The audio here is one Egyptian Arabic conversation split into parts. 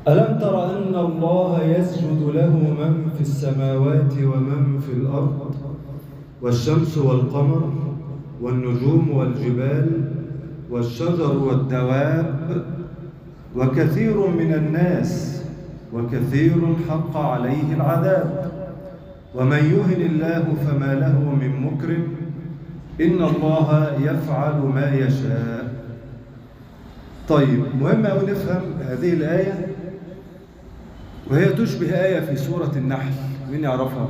ألم تر أن الله يسجد له من في السماوات ومن في الأرض والشمس والقمر والنجوم والجبال والشجر والدواب وكثير من الناس وكثير حق عليه العذاب ومن يهن الله فما له من مكرم إن الله يفعل ما يشاء طيب مهم أوي نفهم هذه الآية وهي تشبه آية في سورة النحل مين يعرفها؟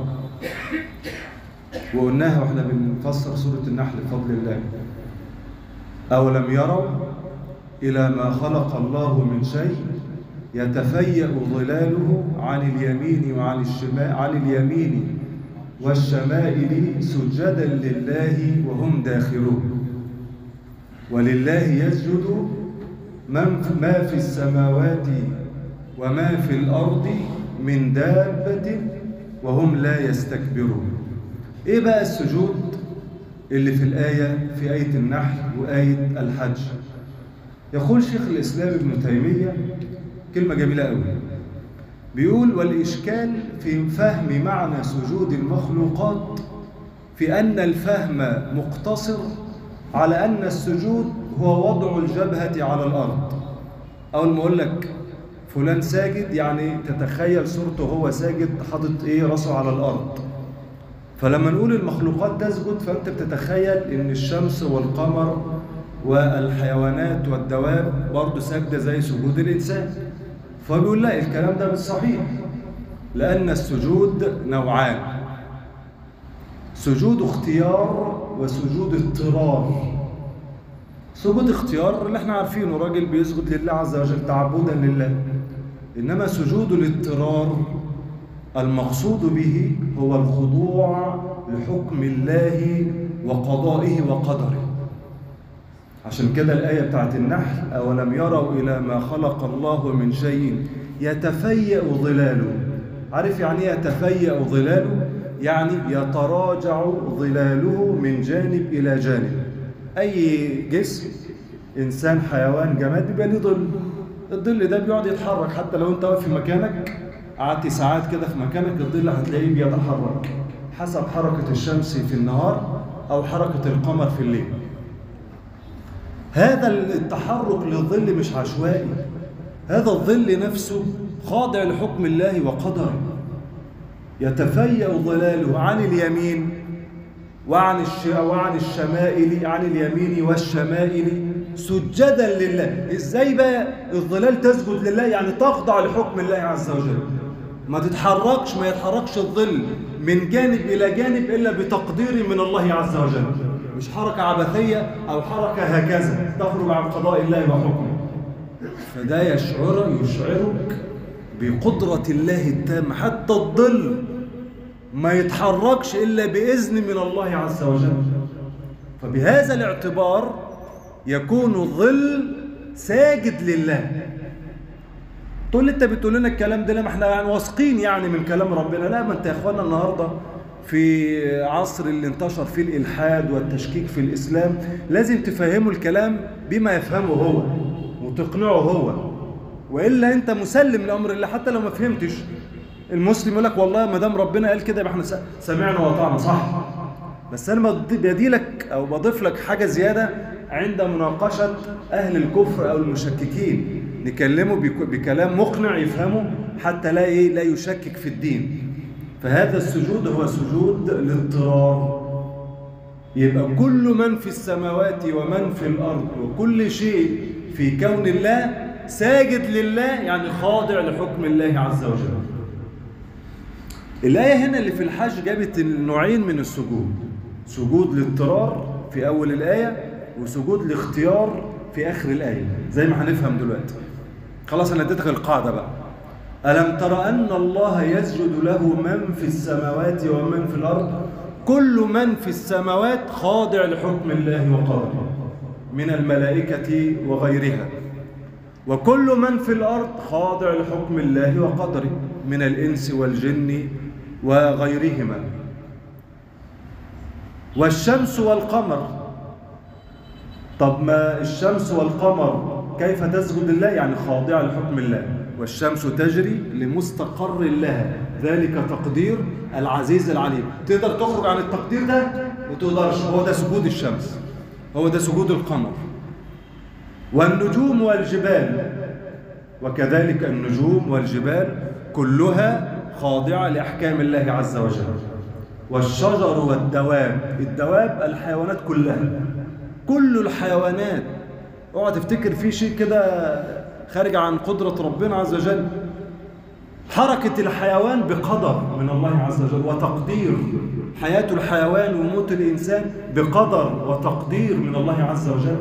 وقلناها واحنا بنفسر سورة النحل بفضل الله أولم يروا إلى ما خلق الله من شيء يتفيأ ظلاله عن اليمين وعن الشمال عن اليمين والشمائل سجدا لله وهم داخلون ولله يسجد من ما في السماوات وما في الأرض من دابة وهم لا يستكبرون إيه بقى السجود اللي في الآية في آية النحل وآية الحج يقول شيخ الإسلام ابن تيمية كلمة جميلة قوي بيقول والإشكال في فهم معنى سجود المخلوقات في أن الفهم مقتصر على أن السجود هو وضع الجبهة على الأرض أول ما أقول لك فلان ساجد يعني تتخيل صورته هو ساجد حاطط إيه راسه على الأرض فلما نقول المخلوقات تسجد فأنت بتتخيل إن الشمس والقمر والحيوانات والدواب برضه ساجدة زي سجود الإنسان فبيقول لا الكلام ده مش صحيح لأن السجود نوعان سجود اختيار وسجود اضطرار سجود اختيار اللي احنا عارفينه راجل بيسجد لله عز وجل تعبدا لله إنما سجود الاضطرار المقصود به هو الخضوع لحكم الله وقضائه وقدره عشان كده الآية بتاعت النحل أولم يروا إلى ما خلق الله من شيء يتفيأ ظلاله عارف يعني ايه يتفيأ ظلاله يعني يتراجع ظلاله من جانب إلى جانب أي جسم إنسان حيوان جماد بيبقى ليه ظل الظل ده بيقعد يتحرك حتى لو أنت واقف في مكانك قعدت ساعات كده في مكانك الظل هتلاقيه بيتحرك حسب حركة الشمس في النهار أو حركة القمر في الليل هذا التحرك للظل مش عشوائي هذا الظل نفسه خاضع لحكم الله وقدره يتفيأ ظلاله عن اليمين وعن الش... وعن الشمائل عن اليمين والشمائل سجدا لله ازاي بقى الظلال تسجد لله يعني تخضع لحكم الله عز وجل ما تتحركش ما يتحركش الظل من جانب الى جانب الا بتقدير من الله عز وجل مش حركة عبثية أو حركة هكذا تخرج عن قضاء الله وحكمه فده يشعر يشعرك بقدرة الله التامة حتى الظل ما يتحركش إلا بإذن من الله عز وجل فبهذا الاعتبار يكون الظل ساجد لله تقول لي انت بتقول لنا الكلام ده لما احنا يعني واثقين يعني من كلام ربنا لا ما انت يا اخوانا النهارده في عصر اللي انتشر فيه الإلحاد والتشكيك في الإسلام لازم تفهموا الكلام بما يفهمه هو وتقنعه هو وإلا أنت مسلم لأمر الله حتى لو ما فهمتش المسلم يقول لك والله ما دام ربنا قال كده يبقى احنا سمعنا وأطعنا صح بس أنا بدي لك أو بضيف لك حاجة زيادة عند مناقشة أهل الكفر أو المشككين نكلمه بكلام مقنع يفهمه حتى لا إيه لا يشكك في الدين فهذا السجود هو سجود الاضطرار يبقى كل من في السماوات ومن في الأرض وكل شيء في كون الله ساجد لله يعني خاضع لحكم الله عز وجل الآية هنا اللي في الحج جابت النوعين من السجود سجود الاضطرار في أول الآية وسجود الاختيار في آخر الآية زي ما هنفهم دلوقتي خلاص أنا اديتك القاعدة بقى ألم تر أن الله يسجد له من في السماوات ومن في الأرض كل من في السماوات خاضع لحكم الله وقدره من الملائكة وغيرها وكل من في الأرض خاضع لحكم الله وقدره من الإنس والجن وغيرهما والشمس والقمر طب ما الشمس والقمر كيف تسجد لله يعني خاضعة لحكم الله والشمس تجري لمستقر لها ذلك تقدير العزيز العليم تقدر تخرج عن التقدير ده ما تقدرش هو ده سجود الشمس هو ده سجود القمر والنجوم والجبال وكذلك النجوم والجبال كلها خاضعة لأحكام الله عز وجل والشجر والدواب الدواب الحيوانات كلها كل الحيوانات اوعى تفتكر في شيء كده خارج عن قدرة ربنا عز وجل حركة الحيوان بقدر من الله عز وجل وتقدير حياة الحيوان وموت الإنسان بقدر وتقدير من الله عز وجل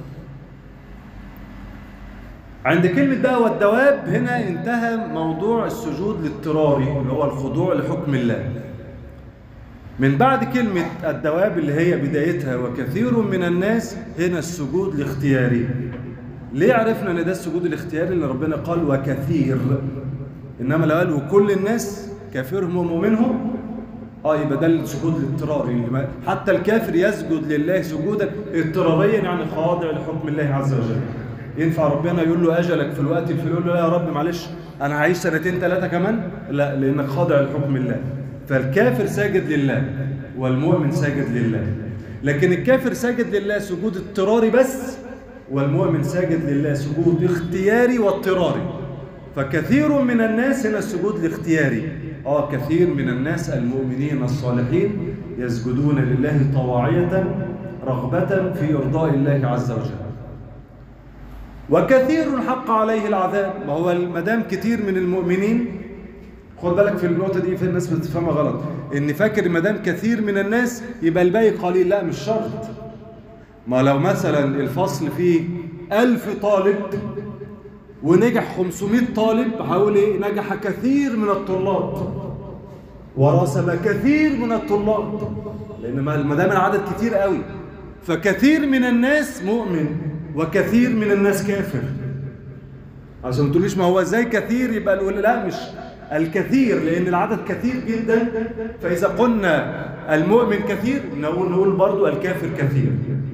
عند كلمة بقى والدواب هنا انتهى موضوع السجود الاضطراري اللي هو الخضوع لحكم الله من بعد كلمة الدواب اللي هي بدايتها وكثير من الناس هنا السجود الاختياري ليه عرفنا ان ده السجود الاختياري اللي ربنا قال وكثير انما لو قال وكل الناس كافرهم ومؤمنهم اه يبقى ده السجود الاضطراري حتى الكافر يسجد لله سجودا اضطراريا يعني خاضع لحكم الله عز وجل ينفع ربنا يقول له اجلك في الوقت الفلاني يقول له لا يا رب معلش انا هعيش سنتين ثلاثه كمان لا لانك خاضع لحكم الله فالكافر ساجد لله والمؤمن ساجد لله لكن الكافر ساجد لله سجود اضطراري بس والمؤمن ساجد لله سجود اختياري واضطراري فكثير من الناس هنا السجود الاختياري اه كثير من الناس المؤمنين الصالحين يسجدون لله طواعية رغبة في إرضاء الله عز وجل وكثير حق عليه العذاب ما هو ما دام كثير من المؤمنين خد بالك في النقطة دي في الناس بتفهمها غلط إن فاكر ما دام كثير من الناس يبقى الباقي قليل لا مش شرط ما لو مثلا الفصل فيه ألف طالب ونجح 500 طالب هقول ايه نجح كثير من الطلاب ورسم كثير من الطلاب لان ما دام العدد كتير قوي فكثير من الناس مؤمن وكثير من الناس كافر عشان ما تقوليش ما هو ازاي كثير يبقى نقول لا مش الكثير لان العدد كثير جدا فاذا قلنا المؤمن كثير نقول نقول برضو الكافر كثير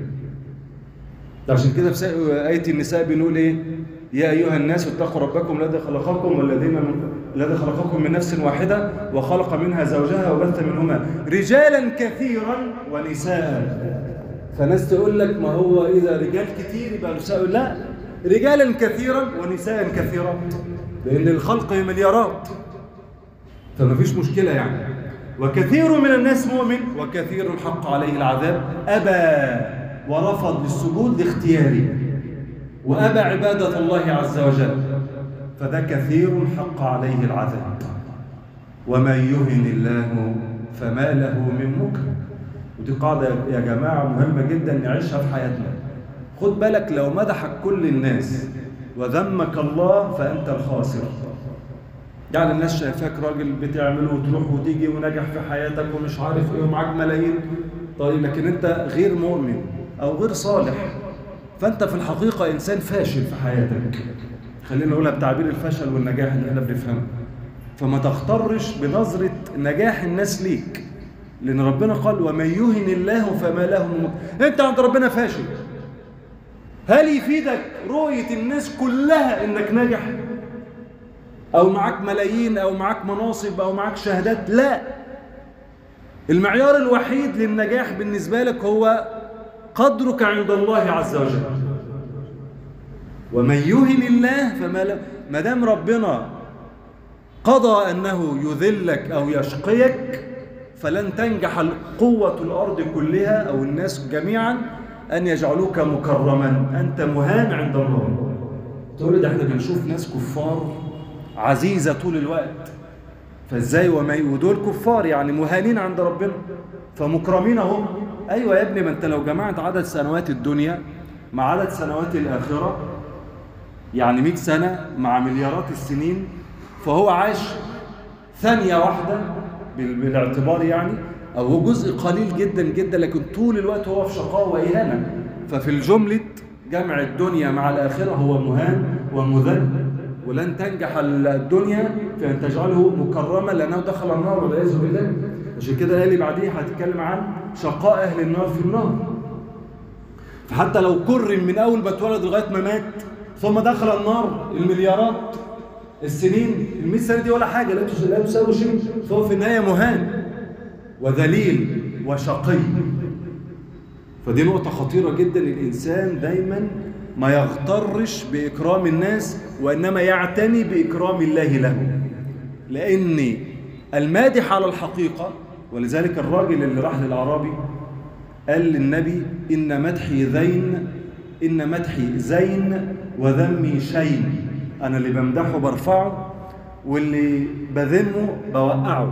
عشان كده في آية النساء بنقول ايه يا أيها الناس اتقوا ربكم الذي خلقكم والذين من الذي خلقكم من نفس واحدة وخلق منها زوجها وبث منهما رجالا كثيرا ونساء فناس تقول لك ما هو إذا رجال كتير يبقى نساء لا رجالا كثيرا ونساء كثيرات لأن الخلق مليارات فما فيش مشكلة يعني وكثير من الناس مؤمن وكثير حق عليه العذاب أبى ورفض للسجود لاختياري وأبى عبادة الله عز وجل فده كثير حق عليه العذاب ومن يهن الله فما له من مكرم ودي قاعدة يا جماعة مهمة جدا نعيشها في حياتنا خد بالك لو مدحك كل الناس وذمك الله فأنت الخاسر يعني الناس شايفاك راجل بتعمل وتروح وتيجي ونجح في حياتك ومش عارف ايه ومعاك ملايين طيب لكن انت غير مؤمن او غير صالح فانت في الحقيقة انسان فاشل في حياتك خلينا نقولها بتعبير الفشل والنجاح اللي احنا بنفهمه فما تخترش بنظرة نجاح الناس ليك لأن ربنا قال ومن يهن الله فما له من أنت عند ربنا فاشل هل يفيدك رؤية الناس كلها إنك ناجح أو معاك ملايين أو معاك مناصب أو معاك شهادات لا المعيار الوحيد للنجاح بالنسبة لك هو قدرك عند الله عز وجل ومن يهن الله فما له ما دام ربنا قضى أنه يذلك أو يشقيك فلن تنجح قوة الأرض كلها أو الناس جميعا أن يجعلوك مكرما أنت مهان عند الله تقول ده احنا بنشوف ناس كفار عزيزة طول الوقت فازاي وما ودول كفار يعني مهانين عند ربنا فمكرمين هم ايوه يا ابني ما انت لو جمعت عدد سنوات الدنيا مع عدد سنوات الاخره يعني 100 سنه مع مليارات السنين فهو عاش ثانيه واحده بالاعتبار يعني او هو جزء قليل جدا جدا لكن طول الوقت هو في شقاء واهانه ففي الجمله جمع الدنيا مع الاخره هو مهان ومذل ولن تنجح الدنيا في أن تجعله مكرما لأنه دخل النار والعياذ بالله عشان كده اللي بعديه هتتكلم عن شقاء أهل النار في النار فحتى لو كرم من أول ما اتولد لغاية ما مات ثم دخل النار المليارات السنين المئة سنة دي ولا حاجة لا لا تساوي شيء فهو في النهاية مهان وذليل وشقي فدي نقطة خطيرة جدا الإنسان دايما ما يغترش بإكرام الناس وإنما يعتني بإكرام الله له لأن المادح على الحقيقة ولذلك الراجل اللي راح للأعرابي قال للنبي إن مدحي ذين إن مدحي زين وذمي شين أنا اللي بمدحه برفعه واللي بذمه بوقعه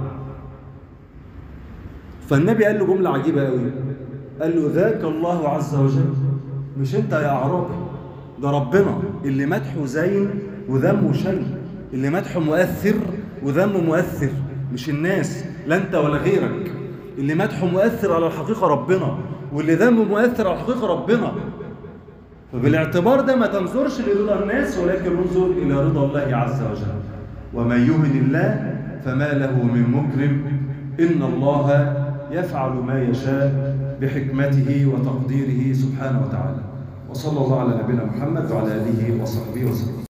فالنبي قال له جملة عجيبة قوي قال له ذاك الله عز وجل مش انت يا أعرابي ده ربنا اللي مدحه زين وذمه شين اللي مدحه مؤثر وذمه مؤثر مش الناس لا انت ولا غيرك اللي مدحه مؤثر على الحقيقة ربنا واللي ذمه مؤثر على الحقيقة ربنا فبالاعتبار ده ما تنظرش لرضا الناس ولكن انظر إلى رضا الله عز وجل ومن يهن الله فما له من مكرم إن الله يفعل ما يشاء بحكمته وتقديره سبحانه وتعالى وصلى الله على نبينا محمد وعلى آله وصحبه وسلم